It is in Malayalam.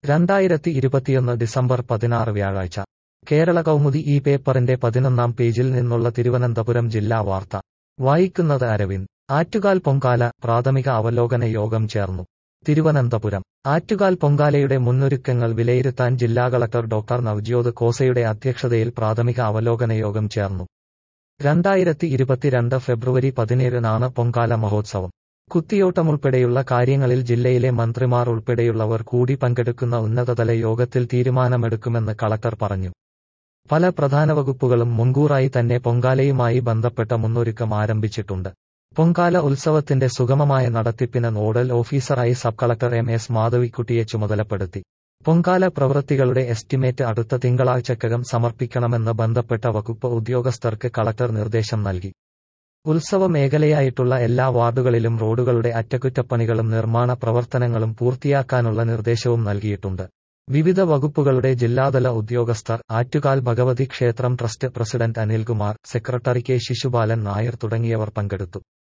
രണ്ടായിരത്തി ഇരുപത്തിയൊന്ന് ഡിസംബർ പതിനാറ് വ്യാഴാഴ്ച കേരള കൗമുദി ഈ പേപ്പറിന്റെ പതിനൊന്നാം പേജിൽ നിന്നുള്ള തിരുവനന്തപുരം ജില്ലാ വാർത്ത വായിക്കുന്നത് അരവിന്ദ് ആറ്റുകാൽ പൊങ്കാല പ്രാഥമിക അവലോകന യോഗം ചേർന്നു തിരുവനന്തപുരം ആറ്റുകാൽ പൊങ്കാലയുടെ മുന്നൊരുക്കങ്ങൾ വിലയിരുത്താൻ ജില്ലാ കളക്ടർ ഡോക്ടർ നവ്ജ്യോത് കോസയുടെ അധ്യക്ഷതയിൽ പ്രാഥമിക അവലോകന യോഗം ചേർന്നു രണ്ടായിരത്തി ഇരുപത്തിരണ്ട് ഫെബ്രുവരി പതിനേഴിനാണ് പൊങ്കാല മഹോത്സവം കുത്തിയോട്ടമുൾപ്പെടെയുള്ള കാര്യങ്ങളിൽ ജില്ലയിലെ മന്ത്രിമാർ ഉൾപ്പെടെയുള്ളവർ കൂടി പങ്കെടുക്കുന്ന ഉന്നതതല യോഗത്തിൽ തീരുമാനമെടുക്കുമെന്ന് കളക്ടർ പറഞ്ഞു പല പ്രധാന വകുപ്പുകളും മുൻകൂറായി തന്നെ പൊങ്കാലയുമായി ബന്ധപ്പെട്ട മുന്നൊരുക്കം ആരംഭിച്ചിട്ടുണ്ട് പൊങ്കാല ഉത്സവത്തിന്റെ സുഗമമായ നടത്തിപ്പിന് നോഡൽ ഓഫീസറായി സബ് കളക്ടർ എം എസ് മാധവിക്കുട്ടിയെ ചുമതലപ്പെടുത്തി പൊങ്കാല പ്രവൃത്തികളുടെ എസ്റ്റിമേറ്റ് അടുത്ത തിങ്കളാഴ്ചക്കകം സമർപ്പിക്കണമെന്ന് ബന്ധപ്പെട്ട വകുപ്പ് ഉദ്യോഗസ്ഥർക്ക് കളക്ടർ നിർദ്ദേശം നൽകി ഉത്സവ മേഖലയായിട്ടുള്ള എല്ലാ വാർഡുകളിലും റോഡുകളുടെ അറ്റകുറ്റപ്പണികളും നിർമ്മാണ പ്രവർത്തനങ്ങളും പൂർത്തിയാക്കാനുള്ള നിർദ്ദേശവും നൽകിയിട്ടുണ്ട് വിവിധ വകുപ്പുകളുടെ ജില്ലാതല ഉദ്യോഗസ്ഥർ ആറ്റുകാൽ ഭഗവതി ക്ഷേത്രം trust president Anilkumar secretary K Sishupalan Nair തുടങ്ങിയവർ പങ്കെടുത്തു